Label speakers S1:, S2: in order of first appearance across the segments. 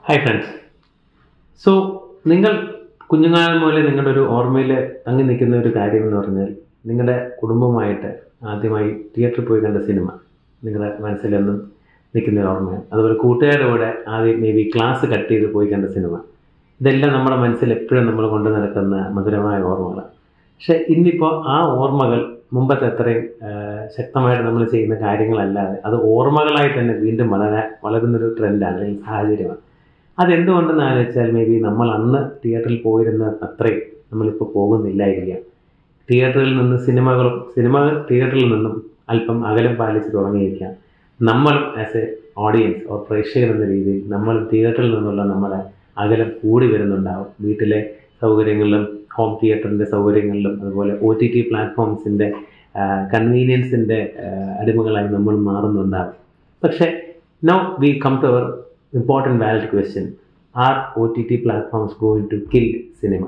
S1: Hi friends so നിങ്ങൾ കുഞ്ഞുനാൾ മുതലേ നിങ്ങളുടെ ഒരു ഓർമ്മയിൽ തങ്ങി നിൽക്കുന്ന ഒരു കാര്യം എന്ന് പറഞ്ഞാൽ നിങ്ങളുടെ കുടുംബമായിട്ട് ആദ്യമായി തിയേറ്ററിൽ പോയി കണ്ട സിനിമ നിങ്ങളുടെ മനസ്സിലെന്നും നിൽക്കുന്ന ഒരു ഓർമ്മയാണ് അതുപോലെ കൂട്ടുകാരുടെ കൂടെ ആദ്യം മേ ബി ക്ലാസ് കട്ട് ചെയ്ത് പോയി കണ്ട സിനിമ ഇതെല്ലാം നമ്മുടെ മനസ്സിൽ എപ്പോഴും നമ്മൾ കൊണ്ടു നടക്കുന്ന മധുരമായ ഓർമ്മകളാണ് പക്ഷെ ഇന്നിപ്പോൾ ആ ഓർമ്മകൾ മുമ്പത്തെ അത്രയും ആ, ശക്തമായിട്ട് നമ്മൾ ചെയ്യുന്ന കാര്യങ്ങളല്ലാതെ അത് ഓർമ്മകളായി തന്നെ വീണ്ടും വളരാൻ വളരുന്നൊരു ട്രെൻഡാണ് അല്ലെങ്കിൽ സാഹചര്യമാണ് അതെന്തുകൊണ്ടെന്ന് ആലോചിച്ചാൽ മേ ബി നമ്മൾ അന്ന് തിയേറ്ററിൽ പോയിരുന്ന അത്രയും നമ്മളിപ്പോൾ പോകുന്നില്ലായിരിക്കാം തിയേറ്ററിൽ നിന്ന് സിനിമകളും സിനിമ തിയേറ്ററിൽ നിന്നും അല്പം അകലം പാലിച്ച് തുടങ്ങിയിരിക്കാം നമ്മളും ആസ് എ ഓഡിയൻസ് ഓർ പ്രേക്ഷകർ എന്ന രീതിയിൽ നമ്മൾ തിയേറ്ററിൽ നിന്നുള്ള നമ്മുടെ അകലം കൂടി വരുന്നുണ്ടാവും വീട്ടിലെ സൗകര്യങ്ങളിലും ഹോം തിയേറ്ററിൻ്റെ സൗകര്യങ്ങളിലും അതുപോലെ ഒ ടി ടി പ്ലാറ്റ്ഫോംസിൻ്റെ കൺവീനിയൻസിൻ്റെ അടിമകളായി നമ്മൾ മാറുന്നുണ്ടാവും പക്ഷേ now we come to our important valid question are O T T platforms going to kill cinema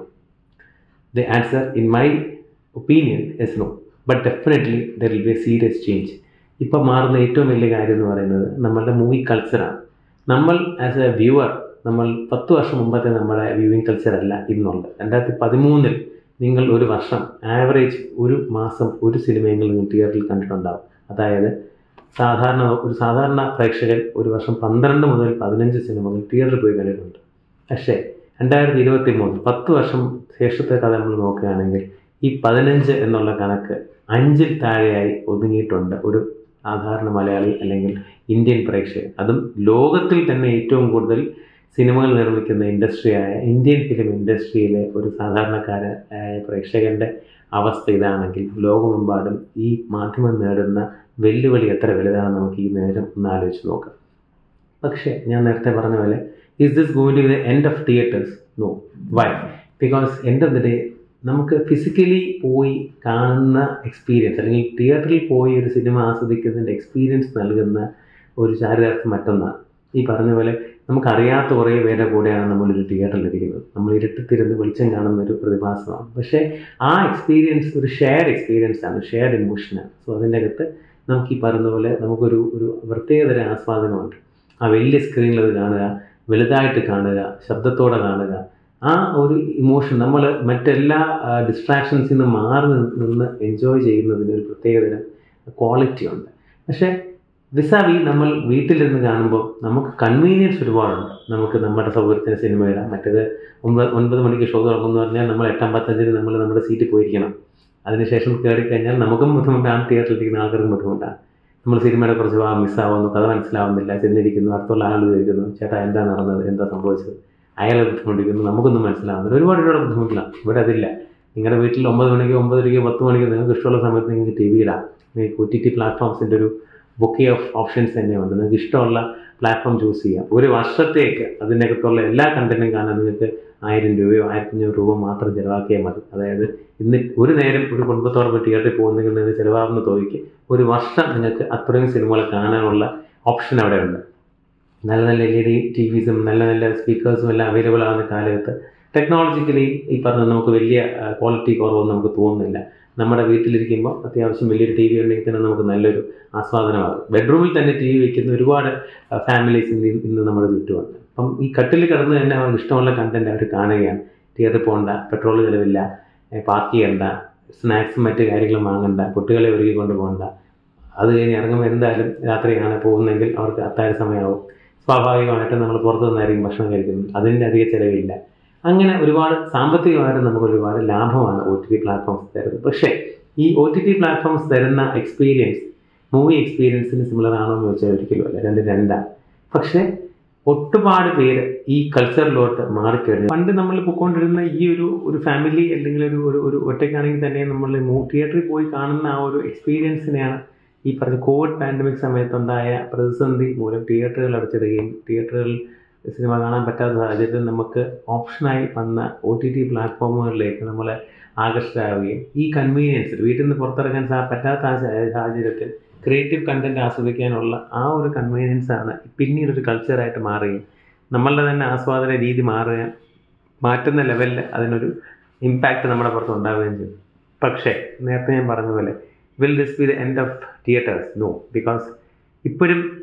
S1: The answer, in my opinion, is no. But definitely there will be a serious change. ഇപ്പം മാറുന്ന ഏറ്റവും വലിയ കാര്യം എന്ന് പറയുന്നത് നമ്മളുടെ movie കൾച്ചറാണ് നമ്മൾ as A viewer നമ്മൾ പത്ത് വർഷം മുമ്പത്തെ നമ്മുടെ വ്യൂവിങ് കൾച്ചർ അല്ല ഇന്നുള്ളത് രണ്ടായിരത്തി പതിമൂന്നിൽ നിങ്ങൾ ഒരു വർഷം ആവറേജ് ഒരു മാസം ഒരു സിനിമയെങ്കിലും നിങ്ങൾ തിയേറ്ററിൽ കണ്ടിട്ടുണ്ടാവും അതായത് സാധാരണ ഒരു സാധാരണ പ്രേക്ഷകൻ ഒരു വർഷം പന്ത്രണ്ട് മുതൽ പതിനഞ്ച് സിനിമകൾ തിയേറ്ററിൽ പോയി കണ്ടിട്ടുണ്ട് പക്ഷേ രണ്ടായിരത്തി ഇരുപത്തി മൂന്ന് പത്ത് വർഷം ശേഷത്തെ കഥ നമ്മൾ നോക്കുകയാണെങ്കിൽ ഈ പതിനഞ്ച് എന്നുള്ള കണക്ക് അഞ്ചിൽ താഴെയായി ഒതുങ്ങിയിട്ടുണ്ട് ഒരു സാധാരണ മലയാളി അല്ലെങ്കിൽ ഇന്ത്യൻ പ്രേക്ഷകൻ അതും ലോകത്തിൽ തന്നെ ഏറ്റവും കൂടുതൽ സിനിമകൾ നിർമ്മിക്കുന്ന ഇൻഡസ്ട്രിയായ ഇന്ത്യൻ ഫിലിം ഇൻഡസ്ട്രിയിലെ ഒരു സാധാരണക്കാരായ പ്രേക്ഷകൻ്റെ അവസ്ഥ ഇതാണെങ്കിൽ ലോകമെമ്പാടും ഈ മാധ്യമം നേടുന്ന വെല്ലുവിളി എത്ര വലുതാണെന്ന് നമുക്ക് ഈ നേരം ഒന്ന് ആലോചിച്ച് നോക്കാം പക്ഷേ ഞാൻ നേരത്തെ പറഞ്ഞ പോലെ is this going to be the end of theatres no why because end of the day നമുക്ക് ഫിസിക്കലി പോയി കാണുന്ന എക്സ്പീരിയൻസ് അല്ലെങ്കിൽ തിയേറ്ററിൽ പോയി ഒരു സിനിമ ആസ്വദിക്കുന്നതിൻ്റെ എക്സ്പീരിയൻസ് നൽകുന്ന ഒരു ചാരിതാർത്ഥ്യം മറ്റൊന്നാണ് ഈ പറഞ്ഞ പോലെ നമുക്കറിയാത്ത കുറേ പേരുടെ കൂടെയാണ് നമ്മളൊരു തിയേറ്ററിൽ ഇരിക്കുന്നത് നമ്മൾ ഇരുട്ടത്തിരുന്ന് വെളിച്ചം കാണുന്ന ഒരു പ്രതിഭാസമാണ് പക്ഷേ ആ എക്സ്പീരിയൻസ് ഒരു ഷെയർ എക്സ്പീരിയൻസ് ആണ് ഷെയർഡ് ഇമോഷനാണ് സോ അതിൻ്റെ അകത്ത് നമുക്ക് ഈ പറയുന്ന പോലെ നമുക്കൊരു ഒരു പ്രത്യേകതര ആസ്വാദനമുണ്ട് ആ വലിയ സ്ക്രീനിൽ അത് കാണുക വലുതായിട്ട് കാണുക ശബ്ദത്തോടെ കാണുക ആ ഒരു ഇമോഷൻ നമ്മൾ മറ്റെല്ലാ ഡിസ്ട്രാക്ഷൻസിൽ നിന്ന് മാറി നിന്ന് എൻജോയ് ചെയ്യുന്നതിന് ഒരു പ്രത്യേകതരം ക്വാളിറ്റി ഉണ്ട് പക്ഷേ വിസാവി നമ്മൾ വീട്ടിലിരുന്ന് കാണുമ്പോൾ നമുക്ക് കൺവീനിയൻസ് ഒരുപാടുണ്ട് നമുക്ക് നമ്മുടെ സൗകര്യത്തിന് സിനിമ ഇടാം മറ്റേത് ഒമ്പത് ഒൻപത് മണിക്ക് ഷോ തുടങ്ങുമെന്ന് പറഞ്ഞാൽ നമ്മൾ എട്ടാം പത്തഞ്ചിന് നമ്മൾ നമ്മുടെ സീറ്റിൽ പോയിരിക്കണം അതിനുശേഷം കയറി കഴിഞ്ഞാൽ നമുക്കും ബുദ്ധിമുട്ടാണ് തിയേറ്ററിലിരിക്കുന്ന ആൾക്കാർക്കും ബുദ്ധിമുട്ടാണ് നമ്മൾ സിനിമയുടെ കുറച്ച് ഭാഗം മിസ്സാവുന്നു കഥ മനസ്സിലാവുന്നില്ല ചെന്നിരിക്കുന്നു അടുത്തുള്ള ആൾ ചോദിക്കുന്നു ചേട്ടാ എന്താ നടന്നത് എന്താ സംഭവിച്ചത് അയാളെ ബുദ്ധിമുട്ടിക്കുന്നു നമുക്കൊന്നും മനസ്സിലാവുന്നില്ല ഒരുപാട് ഒരുപാട് ബുദ്ധിമുട്ടിലാണ് ഇവിടെ അതില്ല നിങ്ങളുടെ വീട്ടിൽ ഒമ്പത് മണിക്ക് ഒമ്പതരയ്ക്ക് പത്ത് മണിക്ക് നിങ്ങൾക്ക് ഇഷ്ടമുള്ള സമയത്ത് നിങ്ങൾക്ക് ടി വി ഇടാം നിങ്ങൾക്ക് ഒ ടി ടി പ്ലാറ്റ്ഫോംസിൻ്റെ ഒരു ബുക്കി ഓഫ് ഓപ്ഷൻസ് തന്നെയുണ്ട് നിങ്ങൾക്ക് ഇഷ്ടമുള്ള പ്ലാറ്റ്ഫോം ചൂസ് ചെയ്യാം ഒരു വർഷത്തേക്ക് അതിനകത്തുള്ള എല്ലാ കണ്ടന്റും കാണാൻ നിങ്ങൾക്ക് ആയിരം രൂപയോ ആയിരത്തഞ്ഞൂറ് രൂപ മാത്രം ചിലവാക്കിയാൽ മതി അതായത് ഇന്ന് ഒരു നേരം ഒരു കുടുംബത്തോടൊപ്പം തിയേറ്ററിൽ പോകുന്നെങ്കിൽ നിങ്ങൾക്ക് ചിലവാകുന്ന തുകയ്ക്ക് ഒരു വർഷം നിങ്ങൾക്ക് അത്രയും സിനിമകൾ കാണാനുള്ള ഓപ്ഷൻ അവിടെ ഉണ്ട് നല്ല നല്ല എൽ ഇ ഡി ടി വിസും നല്ല നല്ല സ്പീക്കേഴ്സും എല്ലാം അവൈലബിൾ ആകുന്ന കാലത്ത് ടെക്നോളജിക്കലി ഈ പറഞ്ഞ നമുക്ക് വലിയ ക്വാളിറ്റി കുറവൊന്നും നമുക്ക് തോന്നുന്നില്ല നമ്മുടെ വീട്ടിലിരിക്കുമ്പോൾ അത്യാവശ്യം വലിയൊരു ടി വി ഉണ്ടെങ്കിൽ തന്നെ നമുക്ക് നല്ലൊരു ആസ്വാദനമാകും ബെഡ്റൂമിൽ തന്നെ ടി വി വെക്കുന്ന ഒരുപാട് ഫാമിലീസ് ഇന്ന് ഇന്ന് നമ്മുടെ ചുറ്റുമുണ്ട് അപ്പം ഈ കട്ടിൽ കിടന്ന് തന്നെ അവർക്ക് ഇഷ്ടമുള്ള കണ്ടന്റ് അവർ കാണുകയാണ് തിയേറ്ററിൽ പോകണ്ട പെട്രോൾ ചിലവില്ല പാർക്ക് ചെയ്യണ്ട സ്നാക്സും മറ്റു കാര്യങ്ങളും വാങ്ങണ്ട കുട്ടികളെ ഒരുക്കി കൊണ്ട് പോകണ്ട അത് കഴിഞ്ഞ് ഇറങ്ങുമ്പോൾ എന്തായാലും രാത്രിയാണ് പോകുന്നതെങ്കിൽ അവർക്ക് അത്താഴ സമയമാവും സ്വാഭാവികമായിട്ടും നമ്മൾ പുറത്തു നിന്നായിരിക്കും ഭക്ഷണം കഴിക്കുന്നത് അതിൻ്റെ അധിക ചിലവില്ല അങ്ങനെ ഒരുപാട് സാമ്പത്തികമായിട്ട് നമുക്ക് ഒരുപാട് ലാഭമാണ് ഒ ടി ടി പ്ലാറ്റ്ഫോംസ് തരുന്നത് പക്ഷേ ഈ ഒ ടി ടി പ്ലാറ്റ്ഫോംസ് തരുന്ന എക്സ്പീരിയൻസ് മൂവി എക്സ്പീരിയൻസിന് സിമിലർ ആണോ എന്ന് വെച്ചാൽ ഒരിക്കലും അല്ല രണ്ട് രണ്ടാണ് പക്ഷേ ഒട്ടുപാട് പേര് ഈ കൾച്ചറിലോട്ട് മാറിക്കഴിഞ്ഞു പണ്ട് നമ്മൾ പോയിക്കൊണ്ടിരുന്ന ഈ ഒരു ഒരു ഫാമിലി അല്ലെങ്കിൽ ഒരു ഒരു ഒരു ഒറ്റയ്ക്കാണെങ്കിൽ തന്നെ നമ്മൾ തിയേറ്ററിൽ പോയി കാണുന്ന ആ ഒരു എക്സ്പീരിയൻസിനെയാണ് ഈ പറഞ്ഞ കോവിഡ് പാൻഡമിക് സമയത്തുണ്ടായ പ്രതിസന്ധി മൂലം തിയേറ്ററുകൾ അടച്ചിടുകയും തിയേറ്ററുകളിൽ സിനിമ കാണാൻ പറ്റാത്ത സാഹചര്യത്തിൽ നമുക്ക് ഓപ്ഷനായി വന്ന ഒ ടി ടി പ്ലാറ്റ്ഫോമുകളിലേക്ക് നമ്മൾ ആകർഷകരാകുകയും ഈ കൺവീനിയൻസ് വീട്ടിൽ നിന്ന് പുറത്തിറങ്ങാൻ സാ പറ്റാത്ത ആ സാ- സാഹചര്യത്തിൽ ക്രിയേറ്റീവ് കണ്ടന്റ് ആസ്വദിക്കാനുള്ള ആ ഒരു കൺവീനിയൻസ് ആണ് പിന്നീട് ഒരു കൾച്ചറായിട്ട് മാറുകയും നമ്മളുടെ തന്നെ ആസ്വാദന രീതി മാറുകയും മാറ്റുന്ന ലെവലിൽ അതിനൊരു ഇമ്പാക്റ്റ് നമ്മുടെ പുറത്ത് ഉണ്ടാവുകയും ചെയ്യും പക്ഷേ നേരത്തെ ഞാൻ പറഞ്ഞ പോലെ will this be the end of theatres no because ഇപ്പോഴും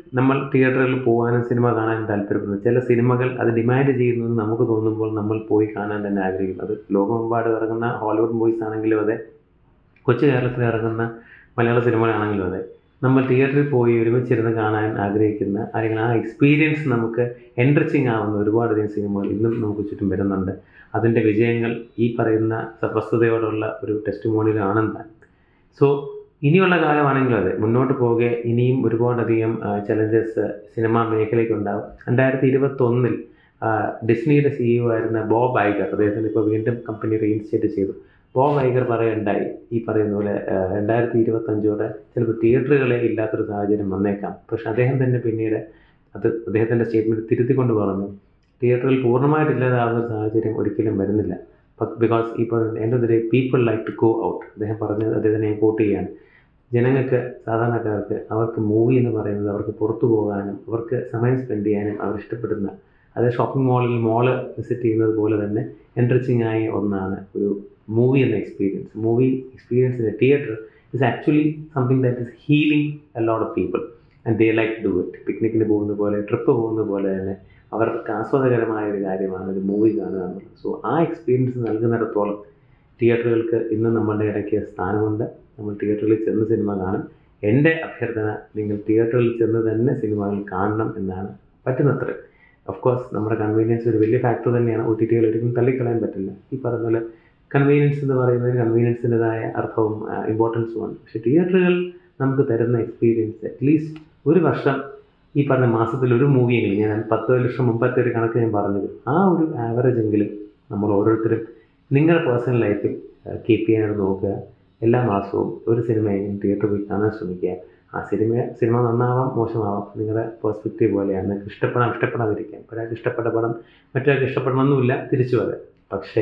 S1: നമ്മൾ തിയേറ്ററിൽ പോകാനും സിനിമ കാണാനും താല്പര്യപ്പെടുന്നു ചില സിനിമകൾ അത് ഡിമാൻഡ് ചെയ്യുന്നു എന്ന് നമുക്ക് തോന്നുമ്പോൾ നമ്മൾ പോയി കാണാൻ തന്നെ ആഗ്രഹിക്കും അത് ലോകമെമ്പാടും ഇറങ്ങുന്ന ഹോളിവുഡ് മൂവീസ് ആണെങ്കിലും അതെ കൊച്ചു കേരളത്തിൽ ഇറങ്ങുന്ന മലയാള സിനിമകളാണെങ്കിലും അതെ നമ്മൾ തിയേറ്ററിൽ പോയി ഒരുമിച്ചിരുന്ന് കാണാൻ ആഗ്രഹിക്കുന്ന അല്ലെങ്കിൽ ആ എക്സ്പീരിയൻസ് നമുക്ക് എൻട്രിച്ചിങ് ആവുന്ന ഒരുപാടധികം സിനിമകൾ ഇന്നും നമുക്ക് ചുറ്റും വരുന്നുണ്ട് അതിൻ്റെ വിജയങ്ങൾ ഈ പറയുന്ന വസ്തുതയോടുള്ള ഒരു ടെസ്റ്റ് മോണിലാണെന്ന് സോ ഇനിയുള്ള കാലമാണെങ്കിലും അതെ മുന്നോട്ട് പോകെ ഇനിയും ഒരുപാടധികം ചലഞ്ചസ് സിനിമാ മേഖലയ്ക്കുണ്ടാവും രണ്ടായിരത്തി ഇരുപത്തൊന്നിൽ ഡിസ്നിയുടെ സിഇഒ ആയിരുന്ന ബോബ് ഐഗർ അദ്ദേഹത്തിന് ഇപ്പോൾ വീണ്ടും കമ്പനി റീഇൻസ്റ്റേറ്റ് ചെയ്തു ബോബ് ഐഗർ പറയുണ്ടായി ഈ പറയുന്ന പോലെ രണ്ടായിരത്തി ഇരുപത്തഞ്ചോടെ ചിലപ്പോൾ തിയേറ്ററുകളെ ഇല്ലാത്തൊരു സാഹചര്യം വന്നേക്കാം പക്ഷെ അദ്ദേഹം തന്നെ പിന്നീട് അത് അദ്ദേഹത്തിൻ്റെ സ്റ്റേറ്റ്മെൻറ്റ് തിരുത്തിക്കൊണ്ട് പറഞ്ഞു തിയേറ്ററിൽ പൂർണ്ണമായിട്ട് ഇല്ലാതാവുന്ന ഒരു സാഹചര്യം ഒരിക്കലും വരുന്നില്ല ബിക്കോസ് ഇപ്പോൾ എൻ്റെ of the day people like to go out അദ്ദേഹം പറഞ്ഞത് അദ്ദേഹത്തിനെ കോട്ട് ചെയ്യാണ് ജനങ്ങൾക്ക് സാധാരണക്കാർക്ക് അവർക്ക് മൂവി എന്ന് പറയുന്നത് അവർക്ക് പുറത്തു പോകാനും അവർക്ക് സമയം സ്പെൻഡ് ചെയ്യാനും അവർ ഇഷ്ടപ്പെടുന്ന അത് ഷോപ്പിംഗ് മാളിൽ മോള് വിസിറ്റ് ചെയ്യുന്നത് പോലെ തന്നെ എൻട്രിച്ചിങ് ആയ ഒന്നാണ് ഒരു മൂവി എന്ന experience movie experience in a theatre is actually something that is healing a lot of people and they like do it പിക്നിക്കിന് പോകുന്ന പോലെ ട്രിപ്പ് പോകുന്ന പോലെ തന്നെ അവർക്ക് ആസ്വാദകരമായ ഒരു കാര്യമാണ് ഒരു മൂവി കാണുക എന്നുള്ളത് സോ ആ എക്സ്പീരിയൻസ് നൽകുന്നിടത്തോളം തിയേറ്ററുകൾക്ക് ഇന്ന് നമ്മളുടെ ഇടയ്ക്ക് സ്ഥാനമുണ്ട് നമ്മൾ തിയേറ്ററിൽ ചെന്ന് സിനിമ കാണും എൻ്റെ അഭ്യർത്ഥന നിങ്ങൾ തിയേറ്ററിൽ ചെന്ന് തന്നെ സിനിമകൾ കാണണം എന്നാണ് പറ്റുന്നത്ര ഓഫ് കോഴ്സ് നമ്മുടെ കൺവീനിയൻസ് ഒരു വലിയ ഫാക്ടർ തന്നെയാണ് ഒ ടി ടികൾ ഒരിക്കലും തള്ളിക്കളയാൻ പറ്റില്ല ഈ പറഞ്ഞ പോലെ കൺവീനിയൻസ് എന്ന് പറയുന്നത് കൺവീനിയൻസിൻ്റെതായ അർത്ഥവും ഇമ്പോർട്ടൻസുമാണ് പക്ഷേ തിയേറ്ററുകൾ നമുക്ക് തരുന്ന എക്സ്പീരിയൻസ് അറ്റ്ലീസ്റ്റ് ഒരു വർഷം ഈ പറഞ്ഞ മാസത്തിൽ ഒരു മൂവിയെങ്കിലും ഞാൻ പത്ത് ലക്ഷം മുമ്പത്തെ ഒരു കണക്ക് ഞാൻ പറഞ്ഞത് ആ ഒരു ആവറേജ് എങ്കിലും നമ്മൾ ഓരോരുത്തരും നിങ്ങളുടെ പേഴ്സണൽ ലൈഫിൽ കീപ്പ് ചെയ്യാനായിട്ട് നോക്കുക എല്ലാ മാസവും ഒരു സിനിമയെങ്കിലും തിയേറ്ററിൽ പോയി കാണാൻ ശ്രമിക്കുക ആ സിനിമ സിനിമ നന്നാവാം മോശമാവാം നിങ്ങളുടെ പെർസ്പെക്റ്റീവ് പോലെയാണ് നിങ്ങൾക്ക് ഇഷ്ടപ്പെടാം ഇഷ്ടപ്പെടാതിരിക്കാം ഒരാൾക്ക് ഇഷ്ടപ്പെട്ട പടം മറ്റൊരാൾക്ക് ഇഷ്ടപ്പെടണമെന്നില്ല തിരിച്ചു അതെ പക്ഷേ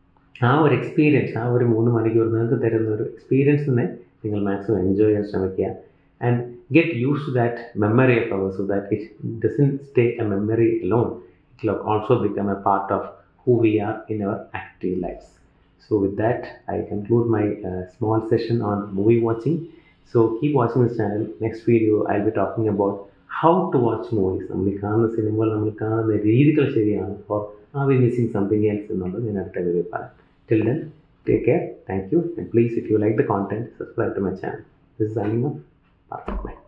S1: ആ ഒരു എക്സ്പീരിയൻസ് ആ ഒരു മൂന്ന് മണിക്കൂർ നിങ്ങൾക്ക് തരുന്ന ഒരു എക്സ്പീരിയൻസിനെ നിങ്ങൾ മാക്സിമം എൻജോയ് ചെയ്യാൻ ശ്രമിക്കുക and get used to that memory of ours so that it doesn't stay a memory alone. It will also become a part of who we are in our active lives. So, with that, I conclude my uh, small session on movie watching. So, keep watching this channel. Next video, I'll be talking about how to watch movies. നമ്മൾ കാണുന്ന സിനിമകൾ നമ്മൾ കാണുന്ന രീതികൾ ശരിയാണ് for are we missing something else എന്നുള്ളത് ഞാൻ അടുത്ത വീഡിയോ പറയാം till then take care thank you and please if you like the content subscribe to my channel this is signing off. Bye.